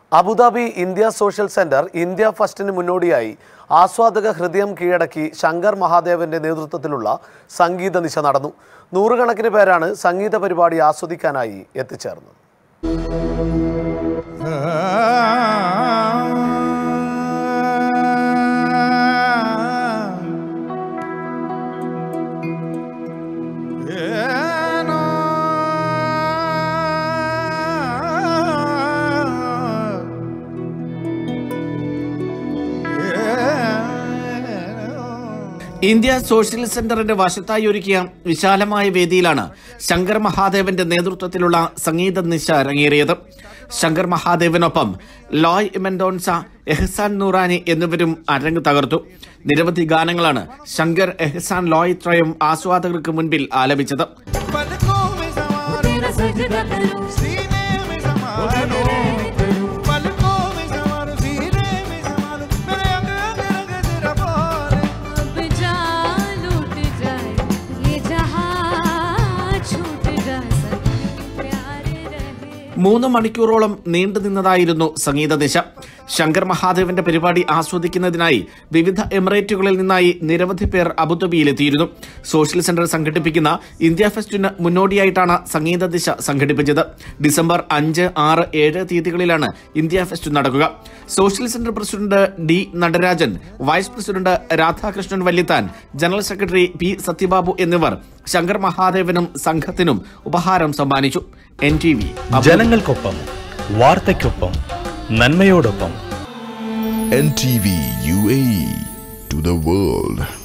Abu Dhabi India social centre India ഫസ്റ്റിന് മുന്നോടിയായി ആസ്വാദക ഹൃദയം കീഴടക്കി ശങ്കർ മഹാദേവന്റെ നേതൃത്വത്തിലുള്ള സംഗീത നിശ നടന്നു നൂറുകണക്കിന് പേരാണ് സംഗീത പരിപാടി ആസ്വദിക്കാനായി എത്തിച്ചേർന്നത് ഇന്ത്യ സോഷ്യൽ സെന്ററിന്റെ വശത്തായി ഒരുക്കിയ വിശാലമായ വേദിയിലാണ് ശങ്കർ മഹാദേവന്റെ നേതൃത്വത്തിലുള്ള സംഗീത നിശ അരങ്ങേറിയത് ശങ്കർ മഹാദേവനൊപ്പം ലോയ് മെൻഡോൺസ എഹ്സാൻ നൂറാനി എന്നിവരും അരങ്ങ് തകർത്തു നിരവധി ഗാനങ്ങളാണ് ശങ്കർ എഹ്സാൻ ലോയ് ത്രയം ആസ്വാദകർക്ക് മുൻപിൽ ആലപിച്ചത് पलकों में समा तेरा सजदा करूं सीने में समा पलकों में समा सीने में समा मेरे अंग अंग रंग तेरा बोले अब जा लूट जाए ये जहां छूट जाए सब प्यारे रहे മൂന്ന് മണിക്കൂറോളം നീണ്ടു നിന്നതായിരുന്നു സംഗീത നിശ ശങ്കർ മഹാദേവന്റെ പരിപാടി ആസ്വദിക്കുന്നതിനായി വിവിധ എമിറേറ്റുകളിൽ നിന്നായി നിരവധി പേർ അബുദാബിയിലെത്തിയിരുന്നു സോഷ്യൽ സെന്റർ സംഘടിപ്പിക്കുന്ന ഇന്ത്യ ഫെസ്റ്റിന് മുന്നോടിയായിട്ടാണ് സംഗീത ദിശ സംഘടിപ്പിച്ചത് ഡിസംബർ അഞ്ച് ആറ് ഏഴ് തീയതികളിലാണ് ഇന്ത്യ ഫെസ്റ്റ് നടക്കുക social centre president D Natarajan vice president Radhakrishnan Vallithan general secretary P Sathyababu എന്നിവർ ശങ്കർ മഹാദേവനും സംഘത്തിനും ഉപഹാരം സമ്മാനിച്ചു എൻ ടി വി ജനങ്ങൾക്കൊപ്പം വാർത്തയ്ക്കൊപ്പം നന്മയോടൊപ്പം NTV UAE to the world.